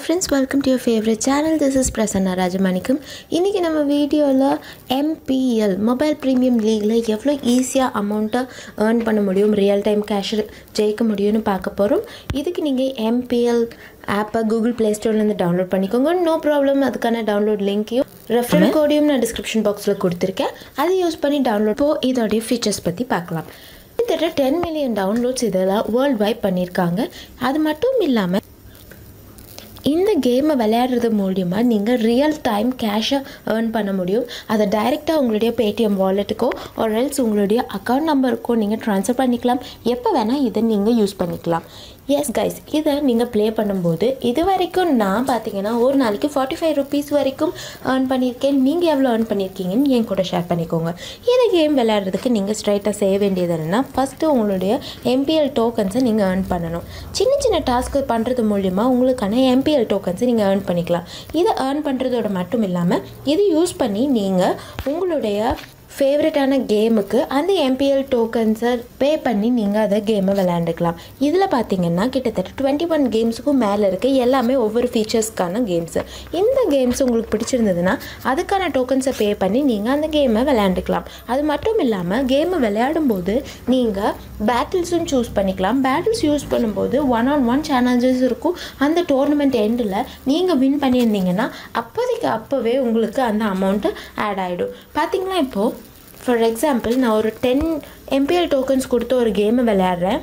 friends welcome to your favourite channel this is Prasanna Rajamanickam இன்றைக்கி நம்ம வீடியோவில் எம்பிஎல் மொபைல் ப்ரீமியம் லீகில் எவ்வளோ ஈஸியாக அமௌண்ட்டை ஏர்ன் பண்ண முடியும் ரியல் டைம் கேஷ் ஜெயிக்க முடியும்னு பார்க்க போகிறோம் இதுக்கு நீங்கள் எம்பிஎல் ஆப்பை கூகுள் ப்ளே ஸ்டோர்லேருந்து டவுன்லோட் பண்ணிக்கோங்க நோ ப்ராப்ளம் அதுக்கான டவுன்லோட் லிங்க்கையும் ரெஃபரல் கோடையும் நான் டிஸ்கிரிப்ஷன் பாக்ஸில் கொடுத்துருக்கேன் அதை யூஸ் பண்ணி டவுன்லோட் போ இதோடைய ஃபீச்சர்ஸ் பற்றி பார்க்கலாம் கிட்டத்தட்ட டென் மில்லியன் டவுன்லோட்ஸ் இதில் வேர்ல்டு வைட் பண்ணியிருக்காங்க அது மட்டும் இல்லாமல் இந்த கேமை விளையாடுறது மூலியமாக நீங்கள் ரியல் டைம் கேஷை ஏர்ன் பண்ண முடியும் அதை டைரெக்டாக உங்களுடைய பேடிஎம் வாலெட்டுக்கோ ஒரு எல்ஸ் உங்களுடைய அக்கௌண்ட் நம்பருக்கோ நீங்கள் ட்ரான்ஸ்ஃபர் பண்ணிக்கலாம் எப்போ வேணால் இதை நீங்கள் யூஸ் பண்ணிக்கலாம் எஸ் கைஸ் இதை நீங்கள் ப்ளே பண்ணும்போது இது வரைக்கும் நான் பார்த்தீங்கன்னா ஒரு நாளைக்கு ஃபார்ட்டி ஃபைவ் ருபீஸ் வரைக்கும் ஏர்ன் பண்ணியிருக்கேன் நீங்கள் எவ்வளோ ஏர்ன் பண்ணியிருக்கீங்கன்னு என் கூட ஷேர் பண்ணிக்கோங்க இந்த கேம் விளையாடுறதுக்கு நீங்கள் ஸ்ட்ரைட்டாக செய்ய வேண்டியது என்னென்னா ஃபஸ்ட்டு உங்களுடைய எம்பிஎல் டோக்கன்ஸை நீங்கள் ஏர்ன் பண்ணணும் சின்ன சின்ன டாஸ்க்கு பண்ணுறது மூலிமா உங்களுக்கான எம்பிஎல் டோக்கன்ஸை நீங்கள் ஏர்ன் பண்ணிக்கலாம் இதை ஏர்ன் பண்ணுறதோட மட்டும் இல்லாமல் இது யூஸ் பண்ணி நீங்கள் உங்களுடைய ஃபேவரட்டான கேமுக்கு அந்த எம்பிஎல் டோக்கன்ஸை பே பண்ணி நீங்கள் அதை கேமை விளையாண்டுக்கலாம் இதில் பார்த்தீங்கன்னா கிட்டத்தட்ட டுவெண்ட்டி ஒன் கேம்ஸுக்கும் மேலே இருக்க எல்லாமே ஒவ்வொரு ஃபீச்சர்ஸ்க்கான கேம்ஸு இந்த கேம்ஸ் உங்களுக்கு பிடிச்சிருந்ததுன்னா அதுக்கான டோக்கன்ஸை பே பண்ணி நீங்கள் அந்த கேமை விளையாண்டுக்கலாம் அது மட்டும் இல்லாமல் கேமை விளையாடும்போது நீங்கள் பேட்டில்ஸும் சூஸ் பண்ணிக்கலாம் பேட்டில்ஸ் யூஸ் பண்ணும்போது ஒன் ஆன் ஒன் சேலஞ்சஸ் இருக்கும் அந்த டோர்னமெண்ட் எண்டில் நீங்கள் வின் பண்ணியிருந்தீங்கன்னா அப்போதைக்கு அப்போவே உங்களுக்கு அந்த அமௌண்ட்டு ஆட் ஆகிடும் பார்த்தீங்களா இப்போது ஃபார் எக்ஸாம்பிள் நான் ஒரு டென் எம்பிஎல் டோக்கன்ஸ் கொடுத்து ஒரு கேமை விளையாடுறேன்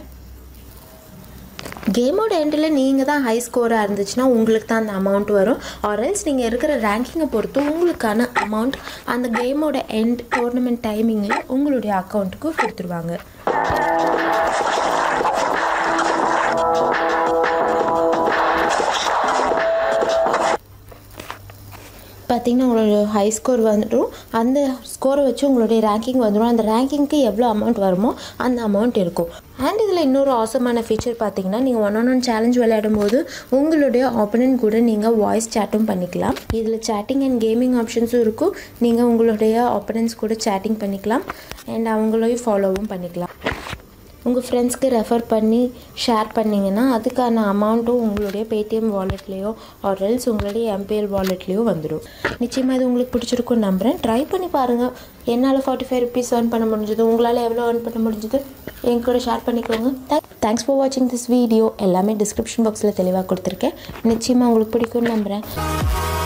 கேமோட எண்டில் நீங்கள் தான் ஹை ஸ்கோராக இருந்துச்சுன்னா உங்களுக்கு தான் அந்த அமௌண்ட் வரும் ஆர்எல்ஸ் நீங்கள் இருக்கிற ரேங்கிங்கை பொறுத்து உங்களுக்கான அமௌண்ட் அந்த கேமோட எண்ட் டோர்னமெண்ட் டைமிங்கில் உங்களுடைய அக்கௌண்ட்டுக்கு கொடுத்துருவாங்க பார்த்தீங்கன்னா உங்களோட ஹை ஸ்கோர் வந்துடும் அந்த ஸ்கோரை வச்சு உங்களுடைய ரேங்கிங் வந்துடும் அந்த ரேங்கிங்க்கு எவ்வளோ அமௌண்ட் வருமோ அந்த அமௌண்ட் இருக்கும் அண்ட் இதில் இன்னொரு ஆசமான ஃபீச்சர் பார்த்தீங்கன்னா நீங்கள் ஒன் ஆன் ஒன் சேலஞ்ச் விளையாடும் போது உங்களுடைய ஆப்பனன்ட் கூட நீங்கள் வாய்ஸ் சேட்டும் பண்ணிக்கலாம் இதில் சேட்டிங் அண்ட் கேமிங் ஆப்ஷன்ஸும் இருக்கும் நீங்கள் உங்களுடைய ஆப்பனன்ஸ் கூட சேட்டிங் பண்ணிக்கலாம் அண்ட் அவங்களையும் ஃபாலோவும் பண்ணிக்கலாம் உங்கள் ஃப்ரெண்ட்ஸ்க்கு ரெஃபர் பண்ணி ஷேர் பண்ணிங்கன்னா அதுக்கான அமௌண்ட்டும் உங்களுடைய பேடிஎம் வாலெட்லேயோ ஆர் எல்ஸ் உங்களுடைய எம்பிஎல் வாலெட்லேயோ வந்துடும் நிச்சயமாக இது உங்களுக்கு பிடிச்சிருக்கும்னு நம்புகிறேன் ட்ரை பண்ணி பாருங்கள் என்னால் ஃபார்ட்டி ஃபைவ் ருபீஸ் ஏர்ன் பண்ண முடிஞ்சது உங்களால் எவ்வளோ ஏர்ன் பண்ண முடிஞ்சது என் கூட ஷேர் பண்ணிக்கோங்க தேங்க்ஸ் ஃபார் வாட்சிங் திஸ் வீடியோ எல்லாமே டிஸ்கிரிப்ஷன் பாக்ஸில் தெளிவாக கொடுத்துருக்கேன் நிச்சயமாக உங்களுக்கு பிடிக்கும்னு நம்புகிறேன்